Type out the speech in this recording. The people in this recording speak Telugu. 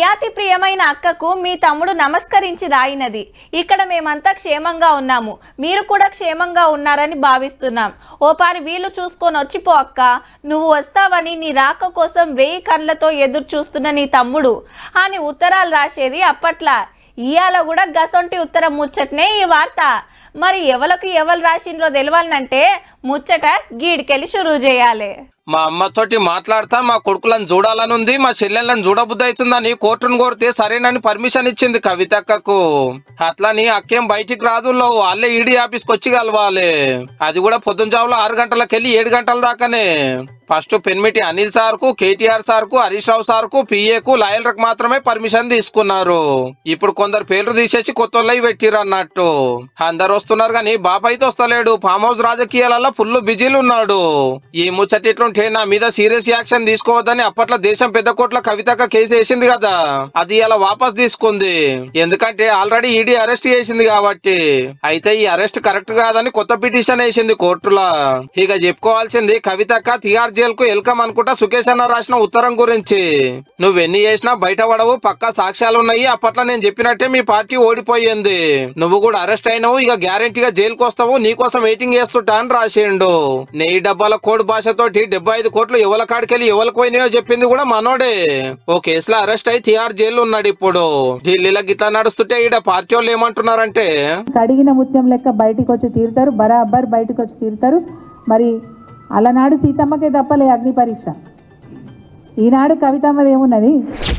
అతి ప్రియమైన అక్కకు మీ తమ్ముడు నమస్కరించి రాయినది ఇక్కడ మేమంతా క్షేమంగా ఉన్నాము మీరు కూడా క్షేమంగా ఉన్నారని భావిస్తున్నాం ఓ పారి వీలు చూసుకొని వచ్చిపో అక్క నువ్వు వస్తావని నీ రాక కోసం వెయ్యి కళ్ళతో ఎదురు చూస్తున్న నీ తమ్ముడు అని ఉత్తరాలు రాసేది అప్పట్లా ఇయాల కూడా గసొంటి ఉత్తరం ముచ్చటనే ఈ వార్త మరి ఎవలకు ఎవరు రాసిండ్రో తెలవాలంటే ముచ్చట గీడికెళ్ళి షురువు చేయాలి మా అమ్మతోటి మాట్లాడతా మా కొడుకులను చూడాలనుంది మా చెల్లెళ్ళని చూడబుద్ధి అవుతుందని కోర్టును కోరితే సరేనని పర్మిషన్ ఇచ్చింది కవితక్కకు అట్లని అక్కేం బయటికి రాదు లో వాళ్ళే ఈడీ ఆఫీస్కి వచ్చి కలవాలి అది కూడా పొద్దున జావులో ఆరు గంటలకు వెళ్ళి ఏడు గంటల దాకానే ఫస్ట్ పెన్మిటి అనిల్ సార్ కు కేటీఆర్ సార్ కు హరీష్ రావు సార్ కు పిఏ కు లాయర్లకు మాత్రమే పర్మిషన్ తీసుకున్నారు ఇప్పుడు కొందరు పేర్లు తీసేసి కొత్త వాళ్ళవి పెట్టిరు అన్నట్టు అందరు వస్తున్నారు కానీ బాబు అయితే వస్తలేడు ఫామ్ హౌస్ రాజకీయాలలో ఫుల్ బిజీలు ఉన్నాడు ఈ ముచ్చట ఎట్లుంటే నా మీద సీరియస్ యాక్షన్ తీసుకోవద్దని అప్పట్లో దేశం పెద్ద కోట్ల కవితక కేసు వేసింది కదా అది ఇలా వాపస్ తీసుకుంది ఎందుకంటే ఆల్రెడీ ఈడీ అరెస్ట్ చేసింది కాబట్టి అయితే ఈ అరెస్ట్ కరెక్ట్ కాదని కొత్త పిటిషన్ వేసింది కోర్టులో ఇక చెప్పుకోవాల్సింది కవితక్క తిహార్ జైల్ కు వెల్కమ్ అనుకుంటా సుకేష్ అన్న రాసిన ఉత్తరం గురించి నువ్వెన్ని చేసినా బయట పడవు పక్కా సాక్ష్యాలు ఉన్నాయి అప్పట్లో నేను చెప్పినట్టే మీ పార్టీ ఓడిపోయింది నువ్వు కూడా అరెస్ట్ అయినావు ఇక గ్యారంటీగా జైలుకు వస్తావు నీకోసం వెయిటింగ్ చేస్తుంటా అని రాసిండు నెయ్యి డబ్బాల కోడ్ భాషతోటి డెబ్బై ఐదు కోట్లు ఎవల కాడికెళ్ళి ఎవరికి పోయినాయో చెప్పింది కూడా మనోడే ఓ కేసులో అరెస్ట్ అయి తిహార్ జైలు ఉన్నాడు ఇప్పుడు ఢిల్లీలో గిట్లా నడుస్తుంటే ఈడ పార్టీ వాళ్ళు ఏమంటున్నారంటే కడిగిన ముత్యం లెక్క బయటికి వచ్చి తీరుతారు బరాబర్ బయటికి వచ్చి తీరుతారు మరి అలనాడు సీతమ్మకే తప్పలే అగ్ని పరీక్ష ఈనాడు కవితమ్మది ఏమున్నది